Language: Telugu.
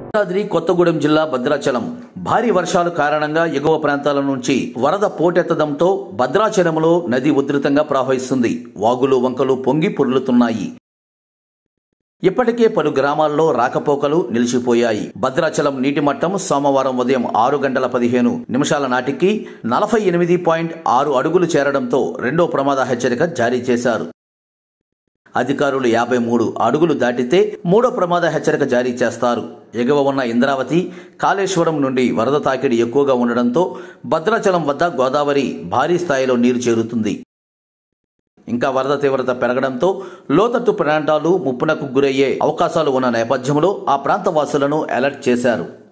భద్రాద్రి కొత్తగూడెం జిల్లా భద్రాచలం భారీ వర్షాల కారణంగా ఎగువ ప్రాంతాల నుంచి వరద పోటెత్తడంతో భద్రాచలంలో నది ఉధృతంగా ప్రవహిస్తుంది వాగులు వంకలు పొంగి పొర్లుతున్నాయి ఇప్పటికే పలు గ్రామాల్లో రాకపోకలు నిలిచిపోయాయి భద్రాచలం నీటి మట్టం సోమవారం ఉదయం ఆరు గంటల పదిహేను నిమిషాల నాటికి నలభై ఎనిమిది పాయింట్ ఆరు అడుగులు చేరడంతో రెండో ప్రమాద హెచ్చరిక జారీ చేశారు అధికారులు యాభై మూడు అడుగులు దాటితే మూడో ప్రమాద హెచ్చరిక జారీ చేస్తారు ఎగువ ఉన్న ఇంద్రావతి కాళేశ్వరం నుండి వరద తాకిడి ఎక్కువగా ఉండడంతో భద్రాచలం వద్ద గోదావరి భారీ స్థాయిలో నీరు చేరుతుంది ఇంకా వరద తీవ్రత పెరగడంతో లోతట్టు ప్రాంతాలు ముప్పునకు గురయ్యే అవకాశాలు ఉన్న నేపథ్యంలో ఆ ప్రాంత వాసులను అలర్ట్ చేశారు